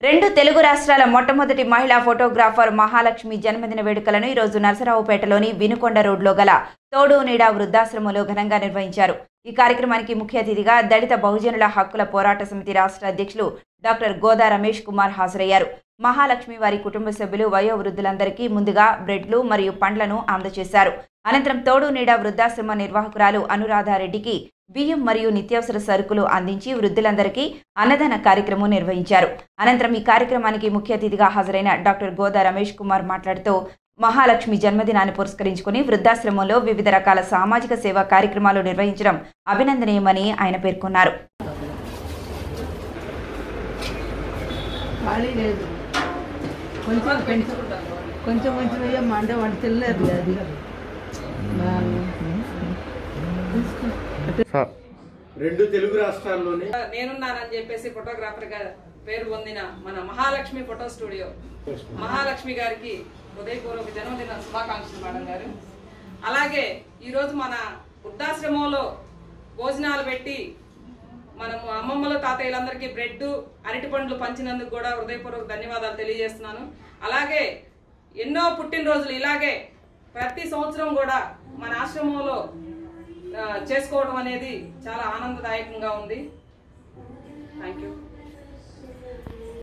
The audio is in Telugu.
రెండు తెలుగు రాష్ట్రాల మొట్టమొదటి మహిళా ఫోటోగ్రాఫర్ మహాలక్ష్మి జన్మదిన వేడుకలను ఈరోజు నరసరావుపేటలోని వినుకొండ రోడ్లో గల తోడు నీడా వృద్ధాశ్రమంలో ఘనంగా నిర్వహించారు ఈ కార్యక్రమానికి ముఖ్య అతిథిగా దళిత బహుజనుల హక్కుల పోరాట సమితి రాష్ట్ర అధ్యక్షులు డాక్టర్ గోదా రమేష్ కుమార్ హాజరయ్యారు మహాలక్ష్మి వారి కుటుంబ సభ్యులు వయోవృద్ధులందరికీ ముందుగా బ్రెడ్లు మరియు పండ్లను అందజేశారు అనంతరం తోడు నీడా వృద్ధాశ్రమ నిర్వాహకురాలు అనురాధారెడ్డికి బియ్యం మరియు నిత్యావసర సరుకులు అందించి వృద్ధులందరికీ అన్నదాన కార్యక్రమం నిర్వహించారు అనంతరం ఈ కార్యక్రమానికి ముఖ్య అతిథిగా హాజరైన డాక్టర్ గోదా రమేష్ కుమార్ మాట్లాడుతూ మహాలక్ష్మి జన్మదినాన్ని పురస్కరించుకుని వృద్ధాశ్రమంలో వివిధ రకాల సామాజిక సేవా కార్యక్రమాలు నిర్వహించడం అభినందనీయమని ఆయన పేర్కొన్నారు ఖాళీ లేదు కొంచెం కొంచెం కొంచెం కొంచెం వేయమ్మా అంటే వాడు తినలేదు అది రెండు తెలుగు రాష్ట్రాల్లోనే నేనున్నానని చెప్పేసి ఫోటోగ్రాఫర్ గా పేరు పొందిన మన మహాలక్ష్మి ఫోటో స్టూడియో మహాలక్ష్మి గారికి హృదయపూర్వక జన్మదిన శుభాకాంక్షలు మేడం గారు అలాగే ఈరోజు మన వృద్ధాశ్రమంలో భోజనాలు పెట్టి మనము అమ్మమ్మలు తాతయ్యలందరికీ బ్రెడ్ అరటి పండ్లు పంచినందుకు కూడా హృదయపూర్వక ధన్యవాదాలు తెలియజేస్తున్నాను అలాగే ఎన్నో పుట్టినరోజులు ఇలాగే ప్రతి సంవత్సరం కూడా మన ఆశ్రమంలో ఆ, చేసుకోవడం అనేది చాలా ఆనందదాయకంగా ఉంది థ్యాంక్ యూ